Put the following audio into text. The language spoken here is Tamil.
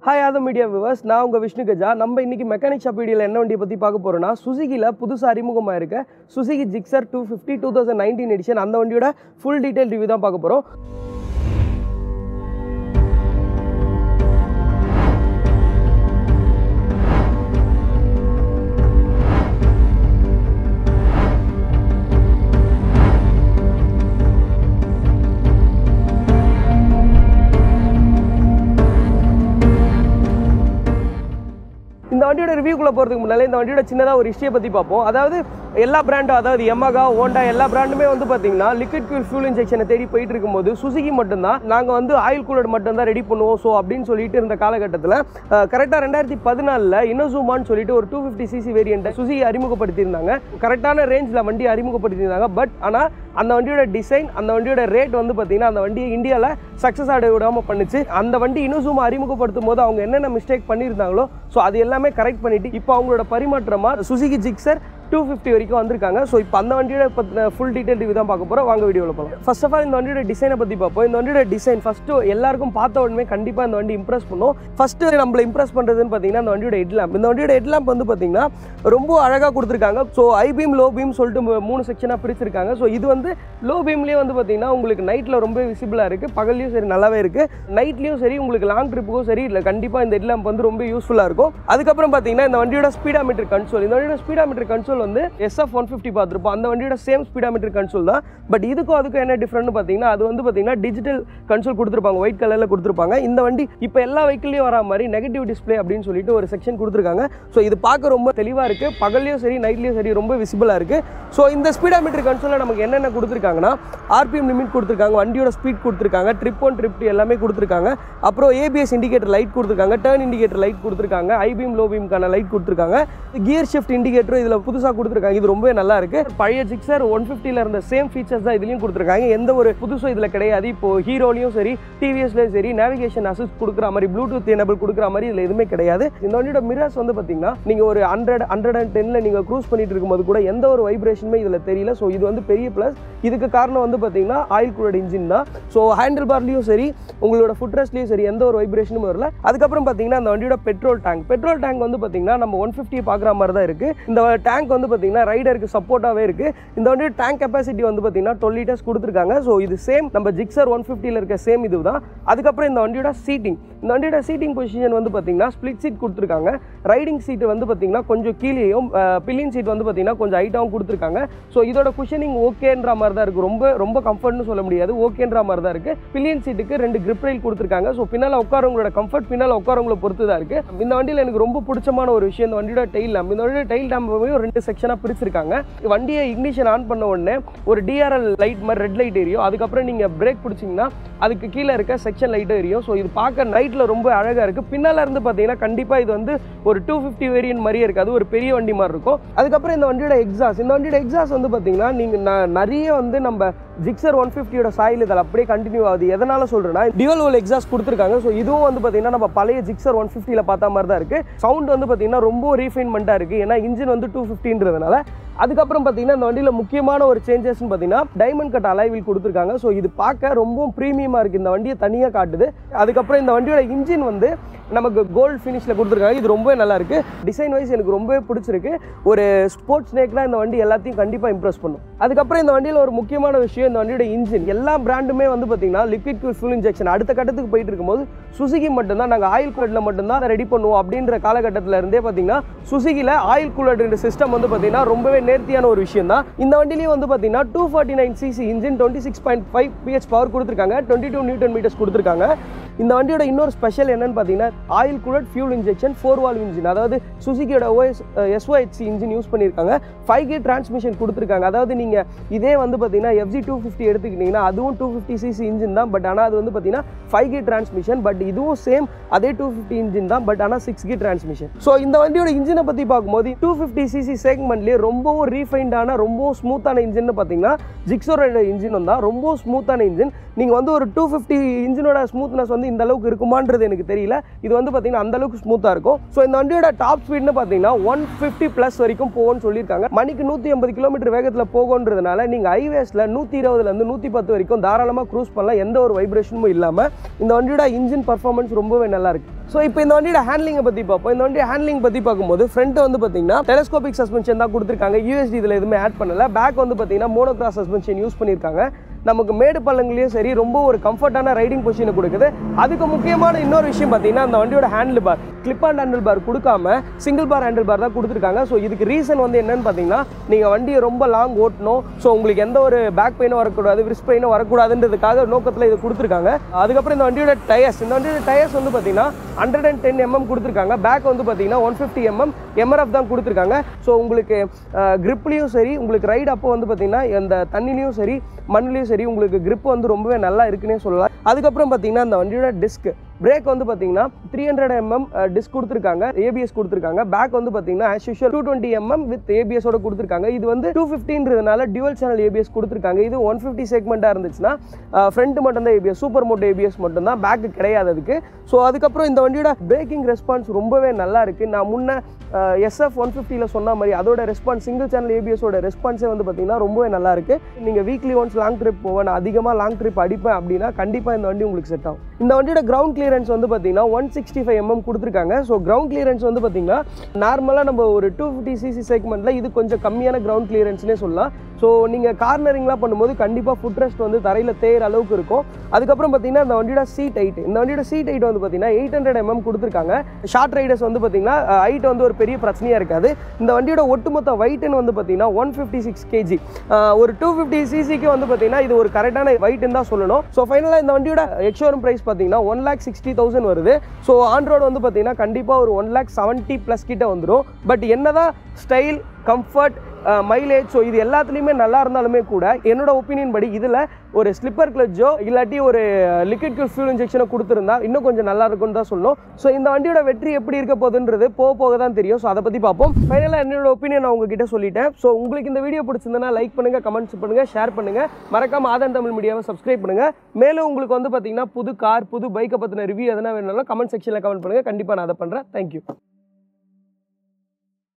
ஹாய் ஆதம் மீடியா விவர்ஸ் நான் உங்கள் விஷ்ணு கஜா நம்ம இன்னைக்கு மெக்கானிக் ஷாப் வீடியோவில் என்ன வண்டியை பற்றி பார்க்க போகிறோம்னா சுசுகியில் புதுசாக அறிமுகமாக இருக்க Suzuki Gixxer two fifty two thousand nineteen edition அந்த வண்டியோட ஃபுல் டீட்டெயில் ரிவ்யூ தான் பார்க்க போகிறோம் இந்த வண்டியோட ரிவ்யூக்குள்ளே போகிறதுக்கு முன்னாலே இந்த வண்டியோட சின்னதாக ஒரு ஹிஸ்ட்ரியை பற்றி பார்ப்போம் அதாவது எல்லா பிராண்டும் அதாவது எமகா ஓண்டா எல்லா பிராண்டுமே வந்து பார்த்தீங்கன்னா லிக்விட் ஃபியூல் ஃபியூல் இன்ஜெக்ஷனை தேடி போயிட்டு இருக்கும்போது சுசுகி மட்டும்தான் நாங்கள் வந்து ஆயில் கூலர் மட்டும்தான் ரெடி பண்ணுவோம் ஸோ அப்படின்னு சொல்லிட்டு இருந்த காலகட்டத்தில் கரெக்டாக ரெண்டாயிரத்தி பதினாலில் இன்னோசூமான்னு சொல்லிட்டு ஒரு டூ ஃபிஃப்டி சிசி வேரியண்ட்டை சுசுகி அறிமுகப்படுத்தியிருந்தாங்க கரெக்டான ரேஞ்சில் வண்டி அறிமுகப்படுத்தியிருந்தாங்க பட் ஆனால் அந்த வண்டியோட டிசைன் அந்த வண்டியோட ரேட் வந்து பார்த்தீங்கன்னா அந்த வண்டியை இந்தியாவில் சக்ஸஸ் ஆட விடாமல் பண்ணுச்சு அந்த வண்டி இன்னும் அறிமுகப்படுத்தும் போது அவங்க என்னென்ன மிஸ்டேக் பண்ணியிருந்தாங்களோ ஸோ அது எல்லாமே கரெக்ட் பண்ணிட்டு இப்போ அவங்களோட பரிமாற்றமாக சுசுகி ஜிக்ஸர் டூ ஃபிஃப்டி வரைக்கும் வந்திருக்காங்க ஸோ இப்போ அந்த வண்டியோட பற்றின ஃபுல் டீட்டெயில் ரிவ்யூ தான் பார்க்க போகிறோம் வாங்க வீடியோவில் போகலாம் ஃபர்ஸ்ட் ஆஃப் ஆல் இந்த வண்டியோட டிசைனை பற்றி பார்ப்போம் இந்த வண்டியோட டிசைன் ஃபஸ்ட்டு எல்லாருக்கும் பார்த்த உடனே கண்டிப்பாக இந்த வண்டி இம்ப்ரெஸ் பண்ணும் ஃபஸ்ட்டு நம்மளை இம்ப்ரெஸ் பண்ணுறதுன்னு பார்த்தீங்கன்னா இந்த வண்டியோட ஹெட்லாம்ப் இந்த வண்டியோட ஹெட்லாம்ப் வந்து பார்த்தீங்கன்னா ரொம்ப அழகாக கொடுத்துருக்காங்க so high beam low beam சொல்லிட்டு மூ- மூணு செக்ஷனாக பிரிச்சிருக்காங்க ஸோ இது வந்து லோ பீம்லேயே வந்து பார்த்தீங்கன்னா உங்களுக்கு நைட்டில் ரொம்ப விசிபிளாக இருக்குது பகல்லையும் சரி நல்லாவே இருக்குது நைட்லேயும் சரி உங்களுக்கு லாங் ட்ரிப்புக்கும் சரி இல்லை கண்டிப்பாக இந்த ஹெட்லாம்ப் வந்து ரொம்ப யூஸ்ஃபுல்லாக இருக்கும் அதுக்கப்புறம் பார்த்தீங்கன்னா இந்த வண்டியோட ஸ்பீடாமீட்டர் கன்சோல் இந்த வண்டியோட ஸ்பீடாமீட்டர் கன்சோல் வந்து எஸ்எஃப் ஒன் ஃபிஃப்டி பார்த்துருப்போம் அந்த வண்டியோட சேம் ஸ்பீடாமீட்டர் கன்சோல் தான் பட் இதுக்கும் அதுக்கும் என்ன டிஃப்ரெண்ட் பார்த்தீங்கன்னா அது வந்து பார்த்தீங்கன்னா டிஜிட்டல் கன்சோல் கொடுத்துருப்பாங்க ஒயிட் கலரில் கொடுத்துருப்பாங்க இந்த வண்டி இப்போ எல்லா வெஹிக்கிள்லையும் வரா மாதிரி நெகட்டிவ் டிஸ்ப்ளே அப்படின்னு சொல்லிட்டு ஒரு செக்ஷன் கொடுத்துருக்காங்க ஸோ இது பார்க்க ரொம்ப தெளிவாக இருக்குது பகல்லையும் சரி நைட்லேயும் சரி ரொம்ப விசிபிளாக இருக்குது ஸோ இந்த ஸ்பீடாமீட்டர் கன்சோலில் நமக்கு என்னென்ன கொடுத்துருக்காங்கன்னா ஆர்பிஎம் லிமிட் கொடுத்துருக்காங்க வண்டியோட ஸ்பீட் கொடுத்துருக்காங்க ட்ரிப் ஒன் ட்ரிப் எல்லாமே கொடுத்துருக்காங்க அப்புறம் ஏபிஎஸ் இண்டிகேட்டர் லைட் கொடுத்துருக்காங்க டர்ன் இண்டிகேட்டர் லைட் கொடுத்துருக்காங்க ஐபிஎம் லோ பீம்க்கான லைட் கொடுத்துருக்காங்க கியர் ஷிஃப்ட் இண்டிகேட்டரும் இதில் புதுசாக கொடுத்துருக்காங்க இது ரொம்பவே நல்லா இருக்கு பழைய ஜிக்ஸர் ஒன் ஃபிஃப்டியில் இருந்த சேம் ஃபீச்சர்ஸ் தான் இதுலையும் கொடுத்துருக்காங்க எந்த ஒரு புதுசும் இதில் கிடையாது இப்போ ஹீரோலையும் சரி டிவிஎஸ்லையும் சரி நேவிகேஷன் அசிஸ்ட் கொடுக்குற மாதிரி ப்ளூடூத் எனபிள் கொடுக்குற மாதிரி இதில் எதுவுமே கிடையாது இந்த வண்டியோட மிரர்ஸ் வந்து பார்த்தீங்கன்னா நீங்கள் ஒரு ஹண்ட்ரட் ஹண்ட்ரட் அண்ட் டென்னில் நீங்கள் க்ரூஸ் பண்ணிட்டு இருக்கும்போது கூட எந்த ஒரு வைப்ரேஷனுமே இதில் தெரியல ஸோ இது வந்து பெரிய ப்ளஸ் இதுக்கு காரணம் வந்து பார்த்தீங்கன்னா ஆயில் கூலட் இன்ஜின் தான் ஸோ ஹேண்டில் பார்லையும் சரி உங்களோட ஃபுட் ரெஸ்ட்லையும் சரி எந்த ஒரு வைப்ரேஷனும் வரல அதுக்கப்புறம் பார்த்தீங்கன்னா அந்த வண்டியோட பெட்ரோல் டேங்க் பெட்ரோல் டேங்க் வந்து பார்த்தீங்கன்னா நம்ம ஒன் ஃபிஃப்டி பார்க்குற மாதிரி தான் இருக்குது இந்த டேங்க் வந்து பார்த்தீங்கன்னா ரைடருக்கு சப்போர்ட்டாகவே இருக்குது இந்த வண்டியோட டேங்க் கெப்பாசிட்டி வந்து பார்த்தீங்கன்னா டுவெல் லிட்டர்ஸ் கொடுத்துருக்காங்க ஸோ இது சேம் நம்ம ஜிக்ஸர் ஒன் ஃபிஃப்டியில் இருக்க சேம் இது தான் அதுக்கப்புறம் இந்த வண்டியோட சீட்டிங் இந்த வண்டியோட சீட்டிங் பொசிஷன் வந்து பார்த்தீங்கன்னா ஸ்ப்ளிட் சீட் கொடுத்துருக்காங்க ரைடிங் சீட் வந்து பார்த்தீங்கன்னா கொஞ்சம் கீழேயும் பில்லியன் சீட் வந்து பார்த்தீங்கன்னா கொஞ்சம் ஹைட்டாகவும் கொடுத்துருக்காங்க ஸோ இதோட குஷனிங் ஓகேன்ற மாதிரி தான் இருக்குது ரொம்ப ரொம்ப கம்ஃபர்ட்னு சொல்ல முடியாது ஓகேன்ற மாதிரி தான் இருக்குது பில்லியன் சீட்டுக்கு ரெண்டு grip rail கொடுத்துருக்காங்க ஸோ பின்னால் உட்காரவங்களோட கம்ஃபர்ட் பின்னால் உட்காரவங்களை பொறுத்து தான் இருக்குது இந்த வண்டியில் எனக்கு ரொம்ப பிடிச்சமான ஒரு விஷயம் இந்த வண்டியோட டெயில் லேம்ப் இந்த வண்டியோட டெயில் லேம்பையும் ரெண்டு செக்ஷனாக பிரிச்சிருக்காங்க வண்டியை இக்னிஷன் ஆன் பண்ண உடனே ஒரு டிஆர்எல் லைட் மாதிரி ரெட் லைட் எரியும் அதுக்கப்புறம் நீங்கள் பிரேக் பிடிச்சிங்கன்னா அதுக்கு கீழே இருக்க செக்ஷன் லைட்டும் எரியும் ஸோ இது பார்க்க நைட்டில் ரொம்ப அழகாக இருக்குது பின்னால் இருந்து பார்த்தீங்கன்னா கண்டிப்பாக இது வந்து ஒரு டூ ஃபிஃப்டி வேரியன்ட் மாதிரியே இருக்காது ஒரு பெரிய வண்டி மாதிரி இருக்கும் அதுக்கப்புறம் இந்த வண்டியோட எக்ஸாஸ் இந்த வண்டியோட எக்ஸாஸ் வந்து பார்த்தீங்கன்னா நீங்கள் நிறைய வந்து நம்ம ஜிக்ஸர் ஒன் ஃபிஃப்டியோட சாயில் இதில் அப்படியே கண்டினியூ ஆகுது எதனால் சொல்கிறேன்னா டியூவல் ஓல் எக்ஸாஸ் கொடுத்துருக்காங்க ஸோ இதுவும் வந்து பார்த்தீங்கன்னா நம்ம பழைய ஜிக்ஸர் ஒன் ஃபிஃப்டியில் பார்த்த மாதிரி தான் இருக்குது சவுண்ட் வந்து பார்த்தீங்கன்னா ரொம்ப ரீஃபைன்மெண்ட்டாக இருக்குது ஏன்னா இன்ஜின் வந்து டூ ஃபிஃப்டின்றதுனால அதுக்கப்புறம் பார்த்தீங்கன்னா இந்த வண்டியில் முக்கியமான ஒரு சேஞ்சஸ்னு பார்த்தீங்கன்னா டைமண்ட் கட் அலைவில் கொடுத்துருக்காங்க ஸோ இது பார்க்க ரொம்பவும் ப்ரீமியமாக இருக்குது இந்த வண்டியை தனியாக காட்டுது அதுக்கப்புறம் இந்த வண்டியோட இன்ஜின் வந்து நமக்கு கோல்டு ஃபினிஷில் கொடுத்துருக்காங்க இது ரொம்பவே நல்லா இருக்கு டிசைன் வைஸ் எனக்கு ரொம்பவே பிடிச்சிருக்கு ஒரு ஸ்போர்ட்ஸ் ஸ்னேக்லாம் இந்த வண்டி எல்லாத்தையும் கண்டிப்பாக இம்ப்ரெஸ் பண்ணும் அதுக்கப்புறம் இந்த வண்டியில் ஒரு முக்கியமான விஷயம் இந்த வண்டியோட இன்ஜின் எல்லா பிராண்டுமே வந்து பார்த்தீங்கன்னா லிக்விட் ஃபியூல் இன்ஜெக்ஷன் அடுத்த கட்டத்துக்கு போயிட்டு இருக்கும்போது சுசுகி மட்டும்தான் நாங்கள் ஆயில் கூலரில் மட்டும்தான் அதை ரெடி பண்ணுவோம் அப்படின்ற காலகட்டத்தில் இருந்தே பார்த்தீங்கன்னா சுசுகியில் ஆயில் கூலர் சிஸ்டம் வந்து பார்த்தீங்கன்னா ரொம்பவே நேர்த்தியான ஒரு விஷயம் தான் இந்த வண்டிலையும் வந்து பார்த்தீங்கன்னா two forty nine CC engine twenty six point five P H power கொடுத்துருக்காங்க டுவெண்ட்டி டூ நியூட்டன் மீட்டர்ஸ் கொடுத்துருக்காங்க இந்த வண்டியோட இன்னொரு ஸ்பெஷல் என்னன்னு பார்த்தீங்கன்னா oil cooled fuel injection four valve engine அதாவது சுசுகியோட ஓஎஸ் எஸ்ஒஹெச்சி இன்ஜின் யூஸ் பண்ணியிருக்காங்க ஃபைவ் கே டிரான்ஸ்மிஷன் கொடுத்துருக்காங்க அதாவது நீங்கள் இதே வந்து பார்த்தீங்கன்னா எஃப்ஜி டூ ஃபிஃப்டி எடுத்துக்கிட்டிங்கன்னா அதுவும் டூ ஃபிஃப்டி சிசி இன்ஜின் தான் பட் ஆனால் அது வந்து பார்த்தீங்கன்னா ஃபைவ் கே டிரான்ஸ்மிஷன் பட் இதுவும் சேம் அதே டூ ஃபிஃப்டி இன்ஜின் தான் பட் ஆனால் சிக்ஸ் கே டிரான்ஸ்மிஷன் ஸோ இந்த வண்டியோட இன்ஜினை பற்றி பார்க்கும்போது டூ ஃபிஃப்டி சிசி செக்மெண்ட்லேயே ரொம்பவும் ரீஃபைண்டான ரொம்பவும் ஸ்மூத்தான இன்ஜின் பார்த்தீங்கன்னா ஜிக்ஸோட இன்ஜின் தான் ரொம்ப ஸ்மூத்தான இன்ஜின் நீங்கள் வந்து ஒரு டூ ஃபிஃப்டி இன்ஜினோட ஸ்மூத்னஸ் வந்து வந்து இந்த அளவுக்கு இருக்குமான்றது எனக்கு தெரியல இது வந்து பார்த்தீங்கன்னா அந்த அளவுக்கு ஸ்மூத்தாக இருக்கும் ஸோ இந்த வண்டியோட டாப் ஸ்பீட்னு பார்த்தீங்கன்னா ஒன் ஃபிஃப்டி ப்ளஸ் வரைக்கும் போகும்னு சொல்லியிருக்காங்க மணிக்கு நூற்றி ஐம்பது கிலோமீட்டர் வேகத்தில் போகுன்றதுனால நீங்கள் ஹைவேஸில் நூற்றி இருபதுலேருந்து நூற்றி பத்து வரைக்கும் தாராளமாக க்ரூஸ் பண்ணலாம் எந்த ஒரு வைப்ரேஷனும் இல்லாமல் இந்த வண்டியோட இன்ஜின் பர்ஃபார்மன்ஸ் ரொம்பவே நல்லா இருக்கு ஸோ இப்போ இந்த வண்டியோட ஹேண்ட்லிங்கை பற்றி பார்ப்போம் இந்த வண்டியோட ஹேண்ட்லிங் பற்றி பார்க்கும்போது ஃப்ரண்ட் வந்து பார்த்தீங்கன்னா டெலஸ்கோபிக் சஸ்பென்ஷன் தான் கொடுத்துருக்காங்க யூஎஸ்டி இதில் எதுவுமே ஆட் பண்ணல பேக் வந்து பார்த்தீங்கன்னா மோனோகிராஸ் சஸ்பென்ஷன் யூஸ் பண்ணியிருக்காங்க நமக்கு மேடு பள்ளங்களையும் சரி ரொம்ப ஒரு கம்ஃபர்ட்டான ரைடிங் பொசிஷனை கொடுக்குது அதுக்கு முக்கியமான இன்னொரு விஷயம் பார்த்தீங்கன்னா அந்த வண்டியோட handle bar clip and handle bar கொடுக்காம சிங்கிள் பார் ஹேண்டில் பார் தான் கொடுத்துருக்காங்க ஸோ இதுக்கு ரீசன் வந்து என்னன்னு பார்த்தீங்கன்னா நீங்கள் வண்டியை ரொம்ப லாங் ஓட்டணும் ஸோ உங்களுக்கு எந்த ஒரு பேக் பெயினும் வரக்கூடாது விரிஸ்ட் பெயினும் வரக்கூடாதுன்றதுக்காக நோக்கத்தில் இது கொடுத்துருக்காங்க அதுக்கப்புறம் இந்த வண்டியோட டயர்ஸ் இந்த வண்டியோட டயர்ஸ் வந்து பார்த்தீங்கன்னா ஹண்ட்ரட் அண்ட் டென் எம்எம் கொடுத்துருக்காங்க பேக் வந்து பார்த்தீங்கன்னா ஒன் ஃபிஃப்டி எம்எம் எம்ஆர்எஃப் தான் கொடுத்துருக்காங்க ஸோ உங்களுக்கு கிரிப்லேயும் சரி உங்களுக்கு ரைடு அப்போ வந்து பார்த்தீங்கன்னா இந்த தண்ணிலையும் சரி மண்ணுலையும் சரி உங்களுக்கு grip வந்து ரொம்பவே நல்லா இருக்குன்னே சொல்லலாம் அதுக்கப்புறம் பார்த்தீங்கன்னா அந்த வண்டியோட டிஸ்க் பிரேக் வந்து பார்த்தீங்கன்னா த்ரீ ஹண்ட்ரட் எம்எம் டிஸ்க் கொடுத்துருக்காங்க ஏபிஎஸ் கொடுத்துருக்காங்க பேக் வந்து பார்த்தீங்கன்னா as usual two twenty mm with ஏபிஎஸோட கொடுத்துருக்காங்க இது வந்து டூ ஃபிஃப்டின்றதுனால டியூவல் சேனல் ஏபிஎஸ் கொடுத்துருக்காங்க இது ஒன் ஃபிஃப்டி செக்மெண்ட்டாக இருந்துச்சுன்னா ஃப்ரண்ட் மட்டும் தான் ஏபிஎஸ் சூப்பர் மோட்டோ ஏபிஎஸ் மட்டும் தான் பேக்கு கிடையாது அதுக்கு ஸோ அதுக்கப்புறம் இந்த வண்டியோட பிரேக்கிங் ரெஸ்பான்ஸ் ரொம்பவே நல்லா இருக்குது நான் முன்ன எஸ்எஃப் ஒன் ஃபிஃப்டியில் சொன்ன மாதிரி அதோட ரெஸ்பான்ஸ் சிங்கிள் சேனல் ஏபிஎஸோட ரெஸ்பான்ஸே வந்து பார்த்தீங்கன்னா ரொம்பவே நல்லா இருக்குது நீங்கள் வீக்லி ஒன்ஸ் லாங் ட்ரிப் போவேன் நான் அதிகமாக லாங் ட்ரிப் அடிப்பேன் அப்படின்னா கண்டிப்பாக இந்த வண்டி உங்களுக்கு செட் ஆகும் இந்த வண்டியோட கிரவுண்ட் கிளியரன்ஸ் வந்து பார்த்தீங்கன்னா ஒன் சிக்ஸ்டி ஃபைவ் எம்எம் கொடுத்துருக்காங்க ஸோ கிரவுண்ட் கிளியரன்ஸ் வந்து பார்த்தீங்கன்னா நார்மலாக நம்ம ஒரு டூ ஃபிஃப்டி சிசி செக்மெண்ட்டில் இது கொஞ்சம் கம்மியான கிரவுண்ட் கிளியரன்ஸ்னே சொல்லலாம் ஸோ நீங்கள் கார்னரிங்லாம் பண்ணும்போது கண்டிப்பாக ஃபுட் ரெஸ்ட் வந்து தரையில் தேயிற அளவுக்கு இருக்கும் அதுக்கப்புறம் பார்த்தீங்கன்னா இந்த வண்டியோட சீட் ஹைட் இந்த வண்டியோட சீட் ஹைட் வந்து பார்த்தீங்கன்னா எயிட் ஹண்ட்ரட் எம்எம் கொடுத்துருக்காங்க ஷார்ட் ரைடர்ஸ் வந்து பார்த்தீங்கன்னா ஹைட் வந்து ஒரு பெரிய பிரச்சனையாக இருக்காது இந்த வண்டியோட ஒட்டுமொத்த வெயிட்னு வந்து பார்த்தீங்கன்னா ஒன் ஃபிஃப்டி சிக்ஸ் கேஜி ஒரு டூ ஃபிஃப்டி சிசிக்கு வந்து பார்த்தீங்கன்னா இது ஒரு கரெக்டான வெயிட்னு தான் சொல்லணும் ஸோ ஃபைனலாக இந்த வண்டியோட எக்ஷோரூம் ப்ரைஸ் பார்த்தீங்கன்னா ஒன் லேக் சிக்ஸ்டி தௌசண்ட் வருது ஸோ ஆன் ரோடு வந்து பார்த்தீங்கன்னா கண்டிப்பாக ஒரு ஒன் லேக் செவன்ட்டி ப்ளஸ் கிட்ட வந்துடும் பட் என்னதான் ஸ்டைல் கம்ஃபர்ட் மைலேஜ் ஸோ இது எல்லாத்துலேயுமே நல்லா இருந்தாலுமே கூட என்னோட ஒப்பீனியன் படி இதில் ஒரு ஸ்லிப்பர் கிளச்சோ இல்லாட்டி ஒரு லிக்விட் ஃபியூல் இன்ஜெக்ஷனோ கொடுத்துருந்தா இன்னும் கொஞ்சம் நல்லா இருக்கும்னு தான் சொல்லணும் ஸோ இந்த வண்டியோட வெற்றி எப்படி இருக்க போகுதுன்றது போக போக தான் தெரியும் ஸோ அதை பற்றி பார்ப்போம் ஃபைனலாக என்னோட ஒப்பீனியன் நான் உங்ககிட்ட சொல்லிட்டேன் ஸோ உங்களுக்கு இந்த வீடியோ பிடிச்சிருந்தனா லைக் பண்ணுங்கள் கமெண்ட்ஸ் பண்ணுங்கள் ஷேர் பண்ணுங்கள் மறக்காம ஆதன் தமிழ் மீடியாவை சப்ஸ்கிரைப் பண்ணுங்கள் மேலும் உங்களுக்கு வந்து பார்த்தீங்கன்னா புது கார் புது பைக்கை பற்றின ரிவ்யூ எதனா வேணும்னாலும் கமெண்ட் செக்ஷனில் கமெண்ட் பண்ணுங்கள் கண்டிப்பாக நான் அதை பண்ணுறேன் தேங்க்யூ